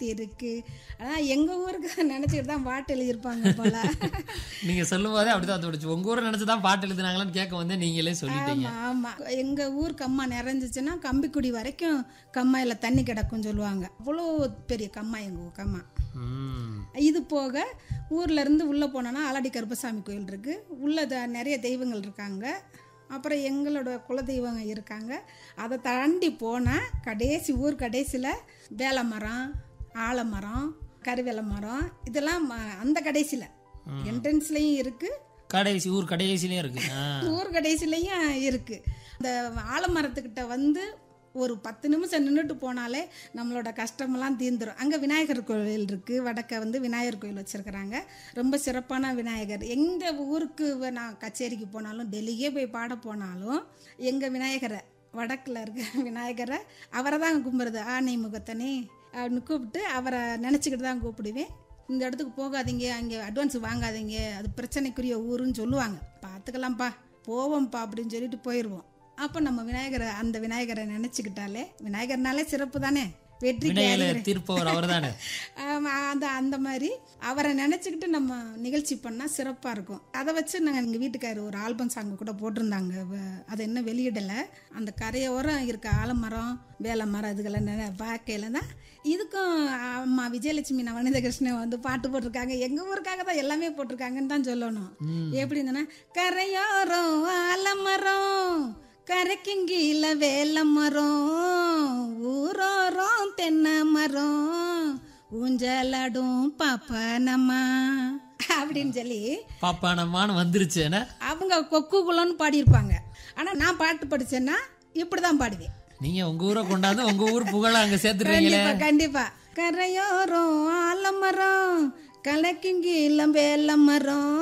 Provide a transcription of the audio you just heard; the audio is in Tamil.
சக்தி இருக்கு அதான் எங்க ஊருக்கு நினைச்சிட்டு தான் பாட்டு எழுதியிருப்பாங்க போல நீங்க சொல்லும் போதே அப்படிதான் தோணுச்சு உங்க ஊரை நினைச்சுதான் பாட்டு எழுதுனாங்களான்னு கேட்க வந்து நீங்களே சொல்லிட்டீங்க ஆமா ஆமா எங்க ஊர் கம்மா நிறைஞ்சிச்சுன்னா கம்பிக்குடி வரைக்கும் கம்மாயில தண்ணி கிடக்கும் சொல்லுவாங்க அவ்வளோ பெரிய கம்மா எங்க ஊர் கம்மா ம். இது போக ஊர்ல இருந்து உள்ள போனோன்னா ஆலடி கருப்பசாமி கோயில் இருக்கு உள்ள த- நிறைய தெய்வங்கள் இருக்காங்க அப்புறம் எங்களோட குலதெய்வம் இருக்காங்க அதை தாண்டி போனால் கடைசி ஊர் கடைசியில் வேலை மரம் ஆலமரம் கருவேல மரம் இதெல்லாம் ம- அந்த கடைசியில் என்ட்ரன்ஸ்லேயும் இருக்குது கடைசி ஊர் கடைசிலயே இருக்கு ஆ. ஊர் கடைசிலையும் இருக்கு இந்த ஆலமரத்துக்கிட்ட வந்து ஒரு பத்து நிமிஷம் நின்றுட்டு போனாலே நம்மளோட கஷ்டமெல்லாம் தீர்ந்துரும் அங்கே விநாயகர் கோயில் இருக்குது வடக்க வந்து விநாயகர் கோயில் வச்சுருக்குறாங்க ரொம்ப சிறப்பான விநாயகர் எங்கள் ஊருக்கு வ- நான் கச்சேரிக்கு போனாலும் டெல்லியே போய் பாட போனாலும் எங்கள் விநாயகரை வடக்கில் இருக்க விநாயகரை அவரை தான் கும்பிட்றது ஆனை முகத்தனே அப்படின்னு கூப்பிட்டு அவரை நினச்சிக்கிட்டு தான் கூப்பிடுவேன் இந்த இடத்துக்கு போகாதீங்க அங்கே அட்வான்ஸ் வாங்காதீங்க அது பிரச்சனைக்குரிய ஊருன்னு சொல்லுவாங்க பார்த்துக்கலாம்ப்பா போவோம்ப்பா அப்படின்னு சொல்லிட்டு போயிடுவோம் அப்போ நம்ம விநாயகரை அந்த விநாயகரை நினச்சிக்கிட்டாலே விநாயகர்னாலே சிறப்பு தானே வெற்றி வினையில தீர்ப்பவர் அவர்தானே ஆமா, அந்த அந்த மாதிரி அவரை நினச்சிக்கிட்டு நம்ம நிகழ்ச்சி பண்ணால் சிறப்பாக இருக்கும் அதை வச்சு நாங்கள் எங்கள் வீட்டுக்காரர் ஒரு ஆல்பம் சாங் கூட போட்டிருந்தாங்க வ- அதை இன்னும் வெளியிடலை அந்த கரையோரம் இருக்க ஆலமரம் வேலை மரம் இதுகளை நினை பார்க்கையில தான் இதுக்கும் அம்மா விஜயலட்சுமி நவநீத கிருஷ்ணன் வந்து பாட்டு போட்டிருக்காங்க எங்கள் ஊருக்காக தான் எல்லாமே போட்டிருக்காங்கன்னு தான் சொல்லணும் எப்படி இருந்ததுன்னா கரையோரம் ஆலமரம் கரைக்குங்கீழ வேலை மரம் ஊரோரம் தென்னை மரம் ஊஞ்சலாடும் பாப்பானம்மா அப்படின்னு சொல்லி பாப்பானம்மான்னு வந்துருச்சு என்ன அவங்க கொக்குகுலன்னு பாடியிருப்பாங்க ஆனால் நான் பாட்டு படிச்சேன்னா இப்படி தான் பாடுவேன் நீங்க உங்க ஊரை கொண்டாந்து உங்க ஊர் புகழ அங்க சேர்த்துருவீங்களே கண்டிப்பா கண்டிப்பா கரையோரம் ஆலமரம் கலக்குங்கீழம் வேலை மரம்